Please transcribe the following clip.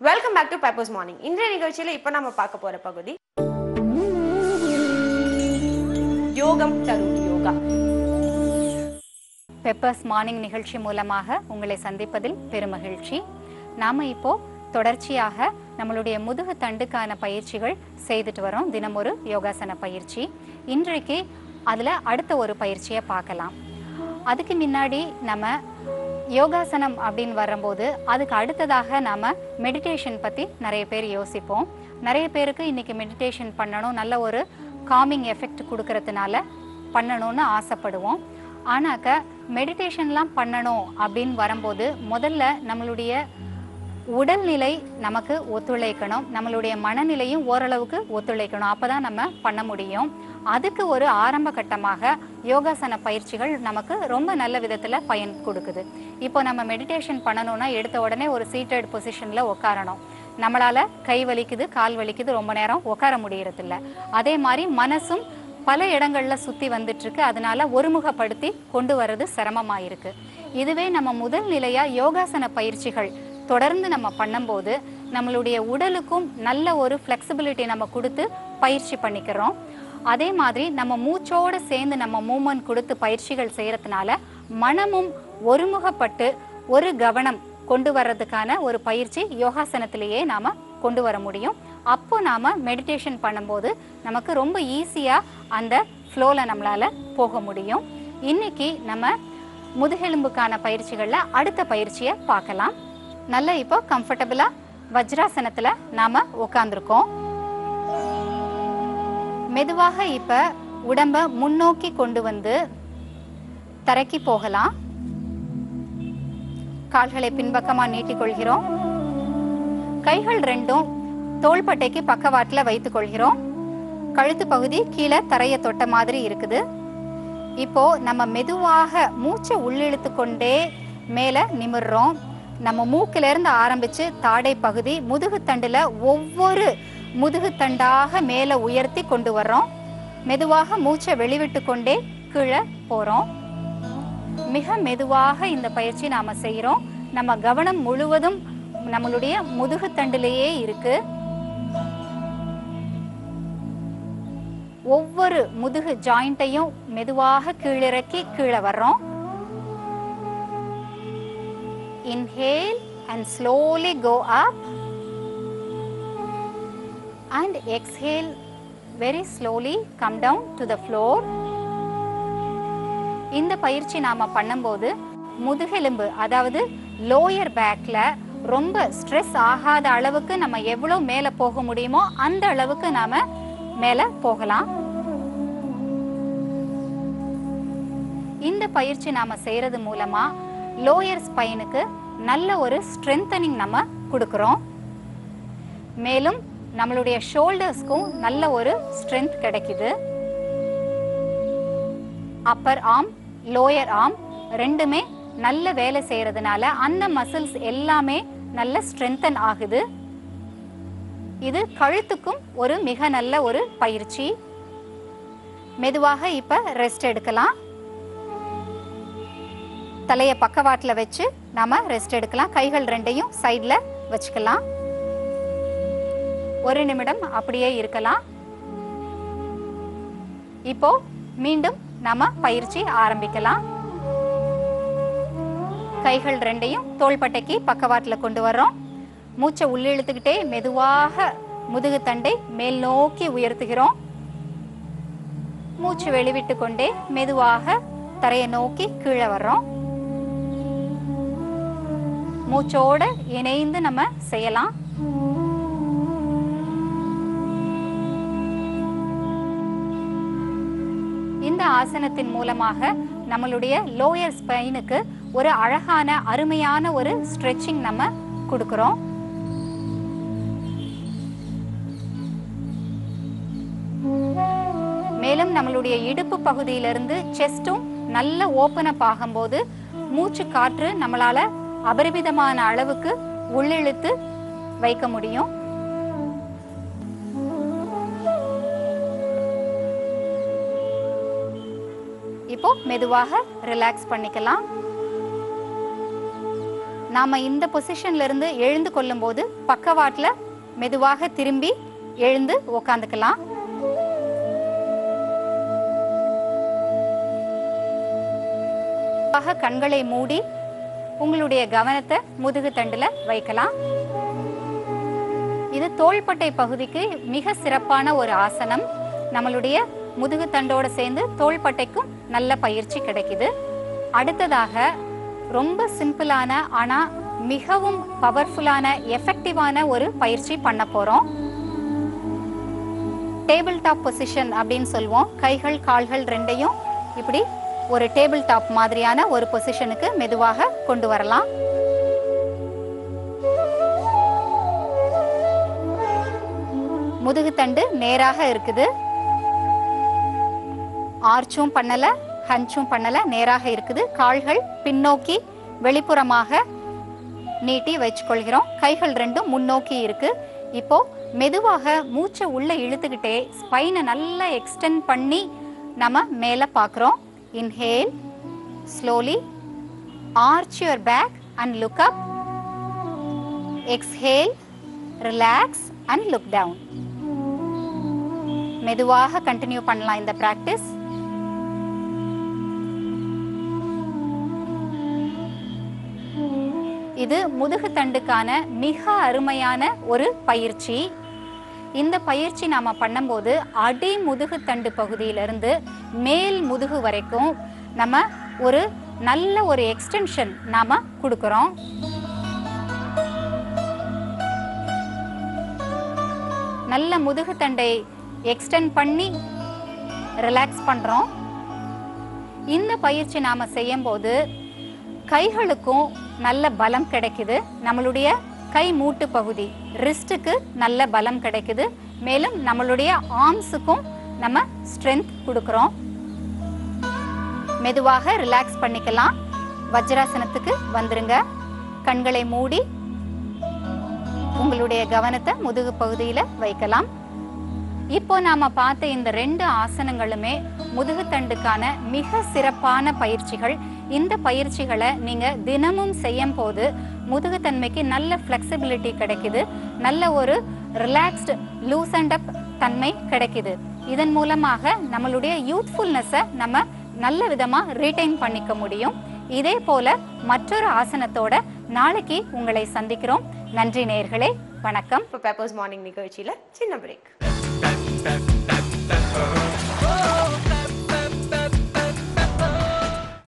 welcome back to purpose morning இன்றைய நிகழ்ச்சியில இப்போ நம்ம பார்க்க போற பகுதி யோகம் தரும் யோகா பெப்பர்ஸ் மார்னிங் நிகழ்ச்சி மூலமாக உங்களை சந்திப்பதில் பெருமகிழ்ச்சி நாம இப்போ தொடர்ச்சியாக நம்மளுடைய முதுகு தண்டுக்கான பயிற்சிகள் செய்துட்டு வரோம் தினம் ஒரு யோகாசன பயிற்சி இன்றைக்கு அதில் அடுத்த ஒரு பயிற்சியை பார்க்கலாம் அதுக்கு முன்னாடி நம்ம யோகாசனம் அப்படின்னு வரும்போது அதுக்கு அடுத்ததாக நாம மெடிடேஷன் பற்றி நிறைய பேர் யோசிப்போம் நிறைய பேருக்கு இன்னைக்கு மெடிடேஷன் பண்ணணும் நல்ல ஒரு காமிங் எஃபெக்ட் கொடுக்கறதுனால பண்ணணும்னு ஆசைப்படுவோம் ஆனாக்க மெடிடேஷன்லாம் பண்ணணும் அப்படின்னு வரும்போது முதல்ல நம்மளுடைய உடல்நிலை நமக்கு ஒத்துழைக்கணும் நம்மளுடைய மனநிலையும் ஓரளவுக்கு ஒத்துழைக்கணும் அப்பதான் நம்ம பண்ண முடியும் அதுக்கு ஒரு ஆரம்ப கட்டமாக யோகாசன பயிற்சிகள் நமக்கு ரொம்ப நல்ல விதத்துல பயன் கொடுக்குது இப்போ நம்ம மெடிடேஷன் பண்ணணும்னா எடுத்த உடனே ஒரு சீட்டட் பொசிஷன்ல உட்காரணும் நம்மளால கை வலிக்குது கால் வலிக்குது ரொம்ப நேரம் உட்கார முடியறதில்ல அதே மாதிரி மனசும் பல இடங்கள்ல சுத்தி வந்துட்டு இருக்கு அதனால ஒருமுகப்படுத்தி கொண்டு வர்றது சிரமமா இருக்கு இதுவே நம்ம முதல் நிலையா யோகாசன பயிற்சிகள் தொடர்ந்து நம்ம பண்ணும்போது நம்மளுடைய உடலுக்கும் நல்ல ஒரு ஃப்ளெக்சிபிலிட்டி நம்ம கொடுத்து பயிற்சி பண்ணிக்கிறோம் அதே மாதிரி நம்ம மூச்சோட சேர்ந்து நம்ம மூமெண்ட் கொடுத்து பயிற்சிகள் செய்யறதுனால மனமும் ஒருமுகப்பட்டு ஒரு கவனம் கொண்டு வர்றதுக்கான ஒரு பயிற்சி யோகாசனத்திலேயே நாம கொண்டு வர முடியும் அப்போ நாம மெடிடேஷன் பண்ணும்போது நமக்கு ரொம்ப ஈஸியா அந்த ஃப்ளோல நம்மளால போக முடியும் இன்னைக்கு நம்ம முதுகெலும்புக்கான பயிற்சிகள்ல அடுத்த பயிற்சியை பார்க்கலாம் நல்ல இப்போ கம்ஃபர்டபுளா வஜ்ராசனத்துல நாம உட்காந்துருக்கோம் மெதுவாக இப்ப உடம்ப முன்னோக்கி கொண்டு வந்து தரைக்கு போகலாம் கால்களை பின்பக்கமா நீட்டிக் கொள்கிறோம் கைகள் ரெண்டும் தோள்பட்டைக்கு பக்கவாட்டுல வைத்துக் கொள்கிறோம் கழுத்து பகுதி கீழே தரைய தொட்ட மாதிரி இருக்குது இப்போ நம்ம மெதுவாக மூச்சை உள்ளிழுத்து கொண்டே மேல நிமிர்றோம் நம்ம மூக்குல இருந்து ஆரம்பிச்சு தாடை பகுதி முதுகு தண்டுல ஒவ்வொரு முதுகு தண்டாக மேல உயர்த்தி கொண்டு வர்றோம் மெதுவாக மூச்சை வெளிவிட்டு கொண்டே கீழே போறோம் மிக மெதுவாக இந்த பயிற்சி நாம செய்யறோம் நம்ம கவனம் முழுவதும் நம்மளுடைய முதுகு தண்டிலேயே இருக்கு ஒவ்வொரு முதுகு ஜாயிண்ட்டையும் மெதுவாக கீழிறக்கி கீழே வர்றோம் inhale and slowly go up and exhale very slowly come down to the floor இந்த பயிற்சி நாம பண்ணும்போது முதுகெலும்பு அதாவது லோயர் பேக்ல ரொம்ப ஸ்ட்ரெஸ் ஆகாத அளவுக்கு நம்ம எவ்வளவு மேல போக முடியுமோ அந்த அளவுக்கு நாம மேல போகலாம் இந்த பயிற்சி நாம செய்யறது மூலமா லோயர் ஸ்பைனுக்கு நல்ல ஒரு ஸ்ட்ரென்தனிங் நம்ம கொடுக்குறோம் மேலும் நம்மளுடைய ஷோல்டர்ஸ்க்கும் நல்ல ஒரு ஸ்ட்ரென்த் கிடைக்குது அப்பர் ஆர்ம் லோயர் ஆர்ம் ரெண்டுமே நல்ல வேலை செய்யறதுனால அந்த மசில்ஸ் எல்லாமே நல்ல ஸ்ட்ரென்தன் ஆகுது இது கழுத்துக்கும் ஒரு மிக நல்ல ஒரு பயிற்சி மெதுவாக இப்ப ரெஸ்ட் எடுக்கலாம் தலையை பக்கவாட்டில் வச்சு நாம ரெஸ்ட் எடுக்கலாம் கைகள் ரெண்டையும் சைடில் வச்சுக்கலாம் ஒரு நிமிடம் அப்படியே இருக்கலாம் இப்போ மீண்டும் நாம பயிற்சி ஆரம்பிக்கலாம் கைகள் ரெண்டையும் தோள்பட்டைக்கு பக்கவாட்டில் கொண்டு வர்றோம் மூச்சை உள்ளிழுத்துக்கிட்டே மெதுவாக முதுகு தண்டை மேல் நோக்கி உயர்த்துகிறோம் மூச்சு வெளிவிட்டு கொண்டே மெதுவாக தரையை நோக்கி கீழே வர்றோம் மூச்சோட இணைந்து நம்ம செய்யலாம் இந்த ஆசனத்தின் மூலமாக நம்மளுடைய லோயர் ஸ்பைனுக்கு ஒரு அழகான அருமையான ஒரு ஸ்ட்ரெச்சிங் நம்ம கொடுக்கிறோம் மேலும் நம்மளுடைய இடுப்பு பகுதியிலிருந்து செஸ்டும் நல்ல ஓப்பன் அப் ஆகும்போது மூச்சு காற்று நம்மளால அபரிமிதமான அளவுக்கு உள்ளிழுத்து வைக்க முடியும் இப்போ மெதுவாக ரிலாக்ஸ் பண்ணிக்கலாம் நாம இந்த பொசிஷன்ல இருந்து எழுந்து கொள்ளும்போது பக்கவாட்டுல மெதுவாக திரும்பி எழுந்து உக்காந்துக்கலாம் மெதுவாக கண்களை மூடி உங்களுடைய கவனத்தை முதுகு தண்டுல வைக்கலாம் இது தோள்பட்டை பகுதிக்கு மிக சிறப்பான ஒரு ஆசனம் நம்மளுடைய முதுகு தண்டோட சேர்ந்து தோள்பட்டைக்கும் நல்ல பயிற்சி கிடைக்குது அடுத்ததாக ரொம்ப சிம்பிளான ஆனா மிகவும் பவர்ஃபுல்லான எஃபெக்டிவான ஒரு பயிற்சி பண்ண போறோம் டேபிள் டாப் பொசிஷன் அப்படின்னு சொல்லுவோம் கைகள் கால்கள் ரெண்டையும் இப்படி ஒரு டேபிள் டாப் மாதிரியான ஒரு பொசிஷனுக்கு மெதுவாக கொண்டு வரலாம் முதுகுத்தண்டு நேராக இருக்குது ஆர்ச்சும் பண்ணல ஹஞ்சும் பண்ணல நேராக இருக்குது கால்கள் பின்னோக்கி வெளிப்புறமாக நீட்டி வச்சுக்கொள்கிறோம் கைகள் ரெண்டும் முன்னோக்கி இருக்கு இப்போ மெதுவாக மூச்சை உள்ள இழுத்துக்கிட்டே ஸ்பைனை நல்லா எக்ஸ்டெண்ட் பண்ணி நம்ம மேலே பார்க்குறோம் inhale slowly arch your back and look up exhale relax and look down மெதுவாக கண்டினியூ பண்ணலாம் இந்த பிராக்டிஸ் இது முதுகு தண்டுக்கான மிக அருமையான ஒரு பயிற்சி இந்த பயிற்சி நாம பண்ணும்போது அடி முதுகு தண்டு பகுதியிலிருந்து மேல் முதுகு வரைக்கும் நம்ம ஒரு நல்ல ஒரு எக்ஸ்டென்ஷன் நாம கொடுக்குறோம் நல்ல முதுகு தண்டை எக்ஸ்டெண்ட் பண்ணி ரிலாக்ஸ் பண்றோம் இந்த பயிற்சி நாம செய்யும்போது கைகளுக்கும் நல்ல பலம் கிடைக்குது நம்மளுடைய கை மூட்டு பகுதி ரிஸ்ட்டுக்கு நல்ல பலம் கிடைக்குது மேலும் நம்மளுடைய ஆர்ம்ஸுக்கும் நம்ம ஸ்ட்ரென்த் கொடுக்குறோம் மெதுவாக ரிலாக்ஸ் பண்ணிக்கலாம் வஜ்ராசனத்துக்கு வந்துருங்க கண்களை மூடி உங்களுடைய கவனத்தை முதுகு பகுதியில வைக்கலாம் இப்போ நாம பார்த்த இந்த ரெண்டு ஆசனங்களுமே முதுகுத்தண்டுக்கான மிக சிறப்பான பயிற்சிகள் இந்த பயிற்சிகளை நீங்க தினமும் செய்யும் போது முதுகுத்தன்மைக்கு நல்ல ஃப்ளெக்சிபிலிட்டி கிடைக்குது நல்ல ஒரு ரிலாக்ஸ்டு லூஸ் அண்ட் அப் தன்மை கிடைக்குது இதன் மூலமாக நம்மளுடைய யூத்ஃபுல்னஸை நம்ம நல்ல விதமா ரீடைன் பண்ணிக்க முடியும் இதே போல மற்றொரு ஆசனத்தோட நாளைக்கு உங்களை சந்திக்கிறோம் நன்றி நேயர்களே வணக்கம் இப்போ பேப்பர்ஸ் மார்னிங் நிகழ்ச்சியில சின்ன பிரேக்